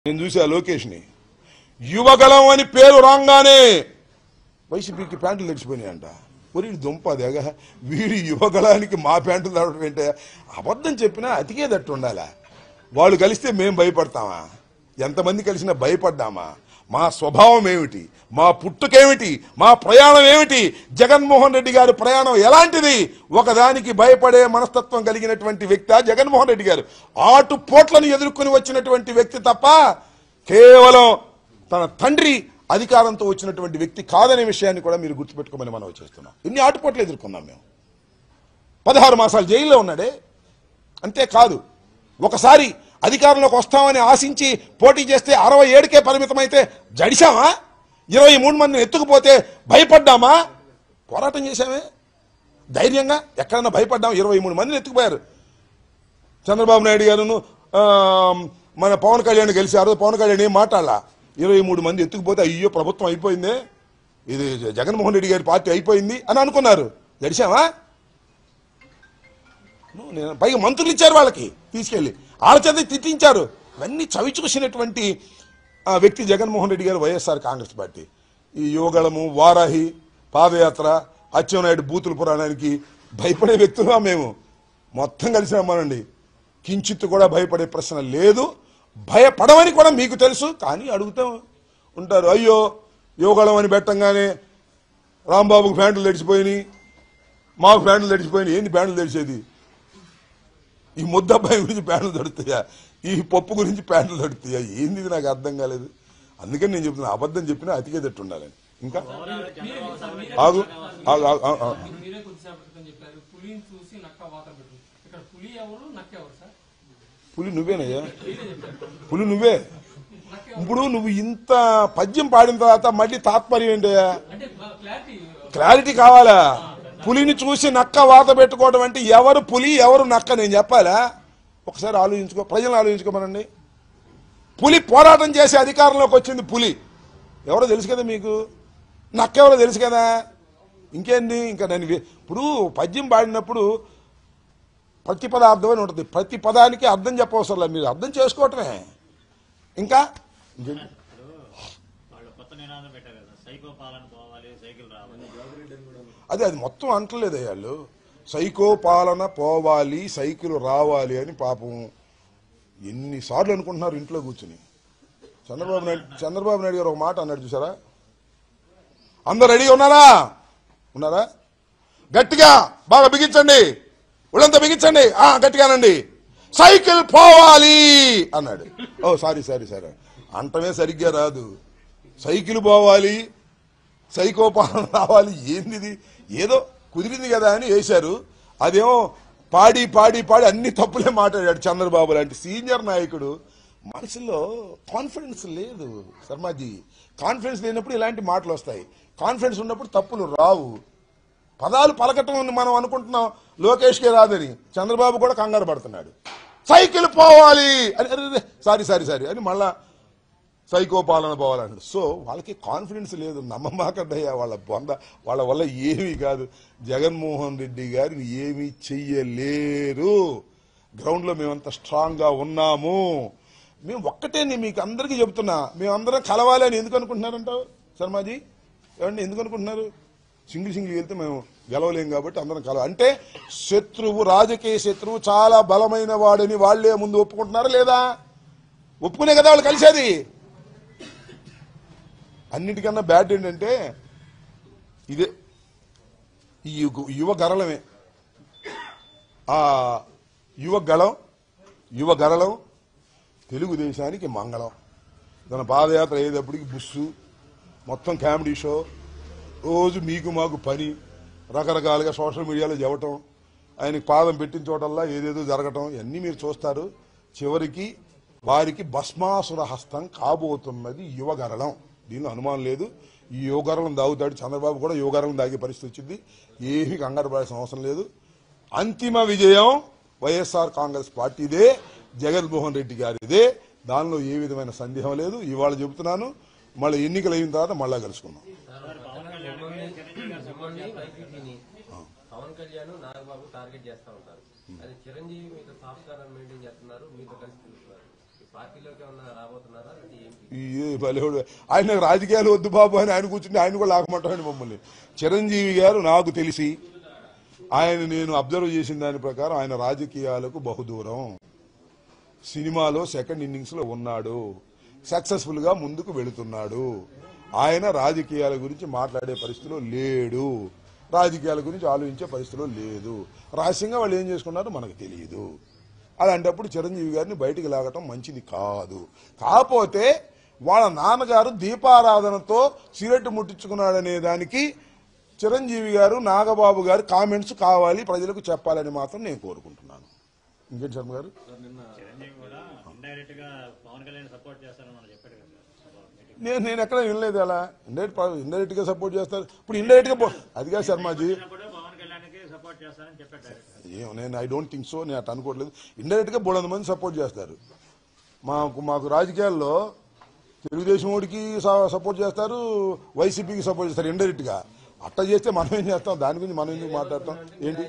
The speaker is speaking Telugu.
నేను చూసా లోకేష్ని యువగలం అని పేరు రాగానే వైసీపీకి ప్యాంట్లు తెచ్చిపోయినాయంట ఒరి దుంప దేగ వీడి యువగలానికి మా ప్యాంట్లు తడవడం ఏంటే అబద్ధం చెప్పినా అతికేదట్టు ఉండాలా వాళ్ళు కలిస్తే మేం భయపడతామా ఎంతమంది కలిసినా భయపడ్డామా మా స్వభావం ఏమిటి మా పుట్టుకేమిటి మా ప్రయాణం ఏమిటి జగన్మోహన్ రెడ్డి గారి ప్రయాణం ఎలాంటిది ఒకదానికి భయపడే మనస్తత్వం కలిగినటువంటి వ్యక్తి జగన్మోహన్ రెడ్డి గారు ఆటు పోట్లను ఎదుర్కొని వచ్చినటువంటి వ్యక్తి తప్ప కేవలం తన తండ్రి అధికారంతో వచ్చినటువంటి వ్యక్తి కాదనే విషయాన్ని కూడా మీరు గుర్తుపెట్టుకోమని మనం చేస్తున్నాం ఇన్ని ఆటుపోట్లు ఎదుర్కొన్నాం మేము పదహారు మాసాలు జైల్లో ఉన్నాడే అంతేకాదు ఒకసారి అధికారంలోకి వస్తామని ఆశించి పోటీ చేస్తే అరవై ఏడుకే పరిమితమైతే జడిశామా ఇరవై మూడు మందిని ఎత్తుకుపోతే భయపడ్డామా పోరాటం చేశామే ధైర్యంగా ఎక్కడన్నా భయపడ్డాం ఇరవై మూడు మందిని ఎత్తుకుపోయారు చంద్రబాబు నాయుడు గారును ఆ, మన పవన్ కళ్యాణ్ గెలిచారు పవన్ కళ్యాణ్ ఏం మాట్లాడాల ఇరవై మూడు మంది ఎత్తుకుపోతే అయ్యో ప్రభుత్వం అయిపోయిందే ఇది జగన్మోహన్ రెడ్డి గారి పార్టీ అయిపోయింది అని అనుకున్నారు గడిచామా ను- నేను పైగా మంత్రులు ఇచ్చారు వాళ్ళకి తీసుకెళ్లి వాళ్ళ చేత తిట్టించారు ఇవన్నీ చవి చూసినటువంటి ఆ, వ్యక్తి జగన్మోహన్ రెడ్డి గారు వైఎస్ఆర్ కాంగ్రెస్ పార్టీ ఈ యువగళము వారాహి పాదయాత్ర అచ్చెన్నాయుడు బూతుల పురాణానికి భయపడే వ్యక్తులుగా మేము మొత్తం కలిసి రమ్మనండి కించిత్తు కూడా భయపడే ప్రశ్న లేదు భయపడమని కూడా మీకు తెలుసు కానీ అడుగుతూ ఉంటారు అయ్యో యువగళం అని పెట్టంగానే రాంబాబుకు ప్యాంట్లు తడిచిపోయినాయి మాకు ప్యాంట్లు తడిచిపోయినాయి ఏంది ప్యాంట్లు తడిచేది ఈ ముద్దబ్బాయి గురించి ప్యాంట్లు తడుతాయా ఈ పప్పు గురించి ప్యాంట్లు తడుతాయా ఏంది ఇది నాకు అర్థం కాలేదు అందుకని నేను చెప్తున్నా అబద్ధం చెప్పినా అతికేదట్టు ఉండాలని ఇంకా ఆగు ఆగు ఆగు, ఆగు, ఆగు. మీరే కొద్దిసేపటి క్రితం చెప్పారు పులిని చూసి నక్క వాత పెట్టు ఇక్కడ పులి ఎవరు నక్క ఎవరు సార్ పులి నువ్వేనయ్యా పులి నువ్వే ఇప్పుడు నువ్వు ఇంత పద్యం పాడిన తర్వాత మళ్ళీ తాత్పర్యం ఏంటయ్యా అంటే క్లారిటీ క్లారిటీ కావాలా పులిని చూసి నక్క వాత పెట్టుకోవడం అంటే ఎవరు పులి ఎవరు నక్క నేను చెప్పాలా ఒకసారి ఆలోచించుకో ప్రజలను ఆలోచించుకోమనండి పులి పోరాటం చేసి అధికారంలోకి వచ్చింది పులి ఎవరో తెలుసు కదా మీకు నక్క ఎవరో తెలుసు కదా ఇంకేంది ఇంకా నేను వి- ఇప్పుడు పద్యం పాడినప్పుడు ప్రతి పదార్థం అని ఉంటుంది ప్రతి పదానికి అర్థం చెప్పవసరం లేదు మీరు అర్థం చేసుకోవటమే ఇంకా ఇంకేంటి? వాళ్ళు కొత్త నినాదం పెట్టారు కదా సైకో పాలన పోవాలి సైకిల్ రావాలి అదే అది మొత్తం అంటలేదు వాళ్ళు సైకో పాలన పోవాలి సైకిల్ రావాలి అని పాపం ఎన్నిసార్లు అనుకుంటున్నారు ఇంట్లో కూర్చుని చంద్రబాబు నాయుడు చంద్రబాబు నాయుడు గారు ఒక మాట అన్నాడు చూసారా అందరు రెడీగా ఉన్నారా ఉన్నారా గట్టిగా బాగా బిగించండి ఒళ్ళంతా బిగించండి ఆ గట్టిగానండి సైకిల్ పోవాలి అన్నాడు ఓ సారీ సారీ సారీ అంటమే సరిగ్గా రాదు సైకిల్ పోవాలి సైకో పాలన రావాలి ఏంది ఇది? ఏదో కుదిరింది కదా అని వేశారు అదేమో పాడి పాడి పాడి అన్ని తప్పులే మాట్లాడాడు చంద్రబాబు లాంటి సీనియర్ నాయకుడు మనసులో కాన్ఫిడెన్స్ లేదు శర్మాజీ కాన్ఫిడెన్స్ లేనప్పుడు ఇలాంటి మాటలు వస్తాయి కాన్ఫిడెన్స్ ఉన్నప్పుడు తప్పులు రావు పదాలు పలకటం అని మనం అనుకుంటున్నాం లోకేష్కే రాదని చంద్రబాబు కూడా కంగారు పడుతున్నాడు సైకిల్ పోవాలి అని అరే, అరే, సారీ సారీ సారీ అని మళ్ళా సైకో పాలన పోవాలన్నాడు సో వాళ్ళకి కాన్ఫిడెన్స్ లేదు నమ్మమాకడ్డయ్యా వాళ్ళ బొంద వాళ్ళ వల్ల ఏమీ కాదు జగన్మోహన్ రెడ్డి గారిని ఏమీ చెయ్యలేరు గ్రౌండ్లో మేమంత స్ట్రాంగ్గా ఉన్నాము మేము ఒక్కటే నేను మీకు అందరికీ చెబుతున్నా మేమందరం కలవాలి అని ఎందుకు అనుకుంటున్నారంటావు శర్మాజీ ఏమండి ఎందుకు అనుకుంటున్నారు సింగిల్ సింగిల్ వెళ్తే మేము గెలవలేం కాబట్టి అందరం కలవ అంటే శత్రువు రాజకీయ శత్రువు చాలా బలమైన వాడని వాళ్ళే ముందు ఒప్పుకుంటున్నారా లేదా ఒప్పుకునే కదా వాళ్ళు కలిసేది అన్నిటికన్నా బ్యాడ్ ఏంటంటే ఇదే ఈ యుగ- యువ గరళమే ఆ యువ గళం యువ గరళం తెలుగుదేశానికి మంగళం తన పాదయాత్ర అయ్యేటప్పటికి బుస్సు మొత్తం కామెడీ షో రోజు మీకు మాకు పని రకరకాలుగా సోషల్ మీడియాలో చెప్పటం ఆయనకి పాదం పెట్టిన చోటల్లా ఏదేదో జరగటం ఇవన్నీ మీరు చూస్తారు చివరికి వారికి భస్మాసుర హస్తం కాబోతున్నది యువగరళం దీనిలో అనుమానం లేదు ఈ యువగరళం దాగుతాడు చంద్రబాబు కూడా యువగరళం దాగే పరిస్థితి వచ్చింది ఏమీ కంగారు పడాల్సిన అవసరం లేదు అంతిమ విజయం వైఎస్ఆర్ కాంగ్రెస్ పార్టీదే జగన్మోహన్ రెడ్డి గారిదే దానిలో ఏ విధమైన సందేహం లేదు ఇవాళ చెబుతున్నాను మళ్ళీ ఎన్నికలు అయిన తర్వాత మళ్ళా కలుసుకుందాం మిమ్మల్ని వైసీపీని పవన్ కళ్యాణ్ నాగబాబు టార్గెట్ చేస్తా ఉంటారు అది చిరంజీవి మీతో సాఫ్ట్వేర్ మెయింటైన్ చేస్తున్నారు మీతో కలిసి తిరుగుతున్నారు పార్టీలోకి ఏమన్నా రాబోతున్నారా అది ఏంటి ఈ బలేవాడు ఆయన రాజకీయాలు వద్దు బాబు అని ఆయన కూర్చుంటే ఆయన కూడా లాగమంటాడు మమ్మల్ని చిరంజీవి గారు నాకు తెలిసి ఆయన నేను అబ్జర్వ్ చేసిన దాని ప్రకారం ఆయన రాజకీయాలకు బహుదూరం సినిమాలో సెకండ్ ఇన్నింగ్స్ లో ఉన్నాడు సక్సెస్ఫుల్ గా ముందుకు వెళుతున్నాడు ఆయన రాజకీయాల గురించి మాట్లాడే పరిస్థితిలో లేడు రాజకీయాల గురించి ఆలోచించే పరిస్థితిలో లేదు రహస్యంగా వాళ్ళు ఏం చేసుకున్నారో మనకు తెలియదు అలాంటప్పుడు చిరంజీవి గారిని బయటికి లాగటం మంచిది కాదు కాకపోతే వాళ్ళ నాన్నగారు దీపారాధనతో సిగరెట్ ముట్టించుకున్నాడనే దానికి చిరంజీవి గారు నాగబాబు గారు కామెంట్స్ కావాలి ప్రజలకు చెప్పాలని మాత్రం నేను కోరుకుంటున్నాను ఇంకేం శర్మ గారు చిరంజీవి కూడా ఇండైరెక్ట్ గా పవన్ కళ్యాణ్ సపోర్ట్ చేస్తారని మనం చెప్పాడు కదా సార్ మీటింగ్ నేను నేను ఎక్కడ వినలేదు అలా ఇండైరెక్ట్ ఇండైరెక్ట్ గా సపోర్ట్ చేస్తారు ఇప్పుడు ఇండైరెక్ట్ గా పో- అదిగా శర్మాజీ వచ్చినప్పుడు పవన్ కళ్యాణ్ కి సపోర్ట్ చేస్తారని చెప్పాడు డైరెక్ట్ ఏం నేను ఐ డోంట్ థింక్ సో నేను అట్లా అనుకోవట్లేదు ఇండైరెక్ట్ గా బోళంత మంది సపోర్ట్ చేస్తారు మాకు మాకు రాజకీయాల్లో తెలుగుదేశం ఓడికి సపోర్ట్ చేస్తారు వైసీపీకి సపోర్ట్ చేస్తారు ఇండైరెక్ట్ గా అట్లా చేస్తే మనం ఏం చేస్తాం దాని గురించి మనం ఎందుకు మాట్లాడతాం ఏంటి